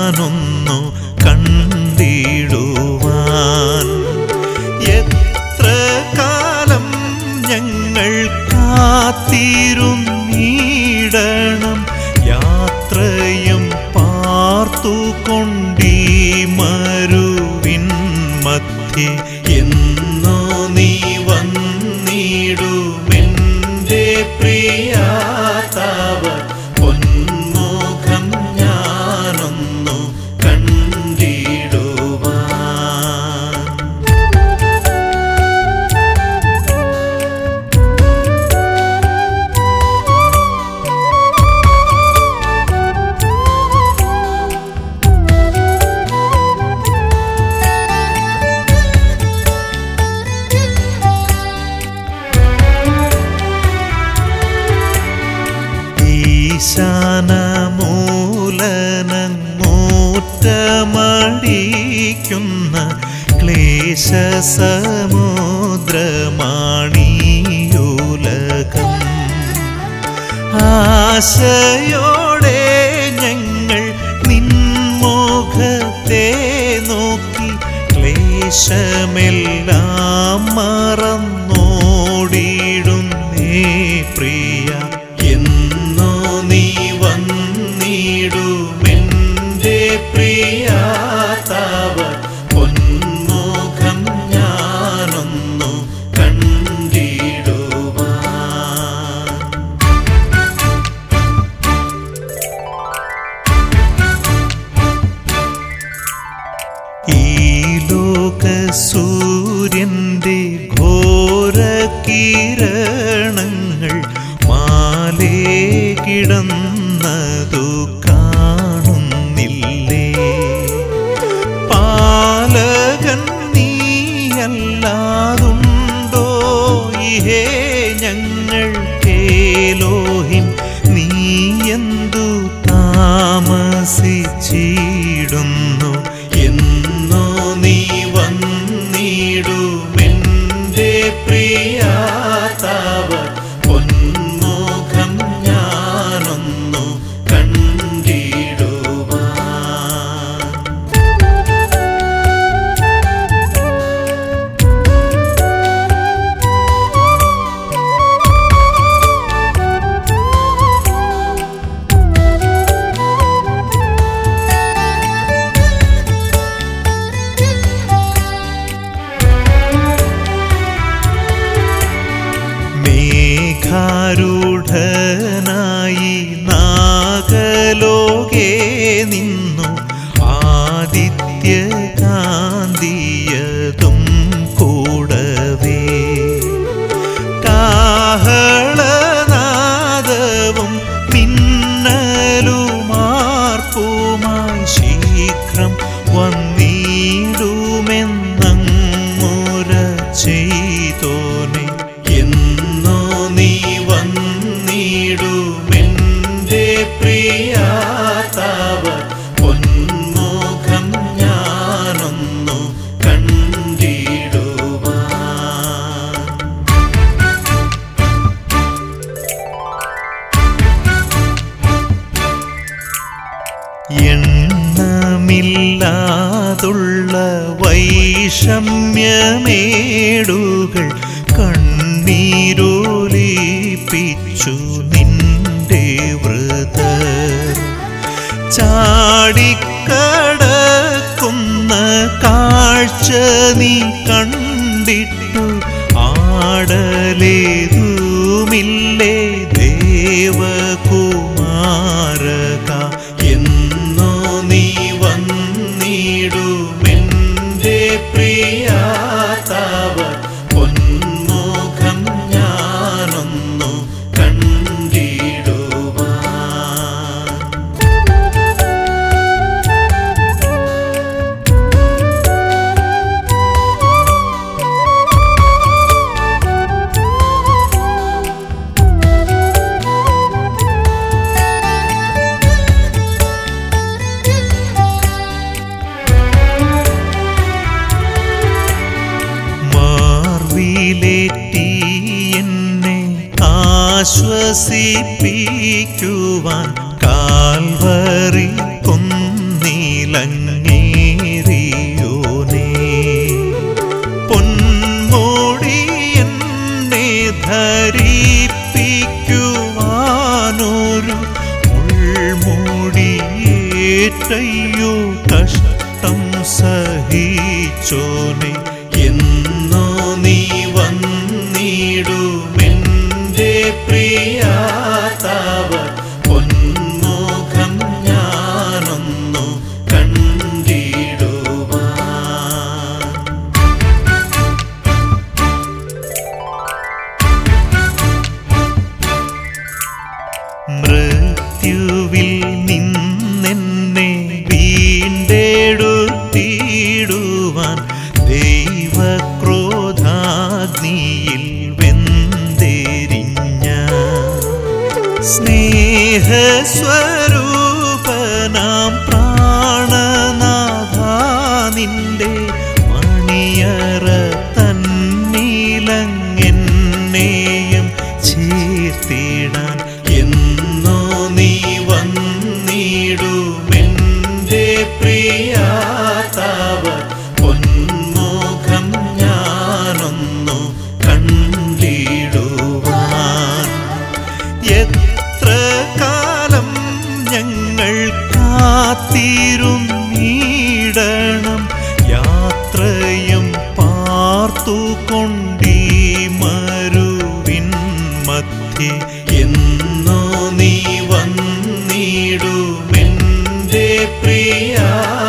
ഞാനൊന്നു കണ്ടിടുവാൻ എത്ര കാലം ഞങ്ങൾ കാത്തിരുന്നീടണം യാത്രയും പാർത്തുകൊണ്ടീ മരുവിൻ മധ്യേ എന്നോ നീ വന്നിടുമെൻ്റെ പ്രിയാതാവ പൊന്മുഖം ഞാനൊന്നു കണ്ടിടുവാൻ ഈശാന മൂലനങ്ങോറ്റമടിക്കുന്ന ക്ലേശ സമുദ്രമാണിയുലകം ആശയോടെ ഞങ്ങൾ നിൻമുഖത്തെ നോക്കി ക്ലേശമെല്ലാം മറന്നോടിടുന്നേ പ്രിയ എന്നോ നീ വന്നിടുമെൻ്റെ പ്രിയാതാവ പൊന്മുഖം ഞാനൊന്നു കണ്ടിടുവാൻ ഈ ലോക സൂര്യന്റെ ഘോര കിരണങ്ങൾ മാലേ കിടന്നതു കാണുന്നില്ലേ പാലകൻ നീയല്ലാതുണ്ടോ ഇഹേ ഞങ്ങൾ കേലോഹിൻ നീ എന്തു താമസിച്ചിടുന്നു എന്നോ നീ വന്നിടുമെൻ്റെ പ്രിയാതാവ പൊന്മുഖം ഞാനൊന്നു കണ്ടിടുവാൻ മേഘാരൂഢനായി നാഗലോകേ നിന്നു ആദിത്യ കാന്തിയതും കൂടവേ കാഹളനാദവും മിന്നലുമാർപ്പുമായി ശീഘ്രം വന്നിടുമെന്നങ്ങുര ചെയ്തോനെ എന്നോ നീ വന്നിടുമെൻ്റെ പ്രിയാതാവ പൊന്മുഖം ഞാനൊന്നു കണ്ടിടുവാൻ എണ്ണമില്ലാതുള്ള വൈഷമ്യമേടുകൾ കണ്ണീരോലിപ്പിച്ചു നിന്റെ വൃത ചാടിക്കടക്കുന്ന കാഴ്ച നീ കണ്ടിട്ടു ആടലേതുമില്ലേ ദേവകുമാരക എന്നോ നീ വന്നിടുമെൻ്റെ പ്രിയാതാവ പൊന്മുഖം ഞാനൊന്നു കണ്ടിടുവാൻ മാർവിലേറ്റി എന്നെ ആശ്വസിപ്പിക്കുവാൻ കാൽവറി കൊന്നിലെ ഏറ്റയ്യോ കഷ്ടം സഹിച്ചോനെ എന്നോ നീ വന്നിടുമെൻ്റെ പ്രിയാതാവ പൊന്മുഖം ഞാനൊന്നു കണ്ടിടുവാൻ മൃത്യുവിൽ നിന്നെന്നെ വീണ്ടെടുത്തിടുവാൻ ദൈവക്രോധാഗ്നിയിൽ വെന്തെരിഞ്ഞ സ്നേഹസ്വരൂപനാം പ്രാണനാഥ നിന്റെ മണിയറ തന്നിലങ്ങെന്നെയും ചേർത്തിടാൻ എന്നോ നീ വന്നിടുമെൻ്റെ പ്രിയാതാവ പൊന്മുഖം ഞാനൊന്നു കണ്ടിടുവാൻ എത്ര കാലം ഞങ്ങൾ കാത്തിരുന്നീടണം യാത്രയും പാർത്തുകൊണ്ടീ മരുവിൻ മധ്യേ എന്നോ നീ വന്നിടുമെൻ്റെ പ്രിയാ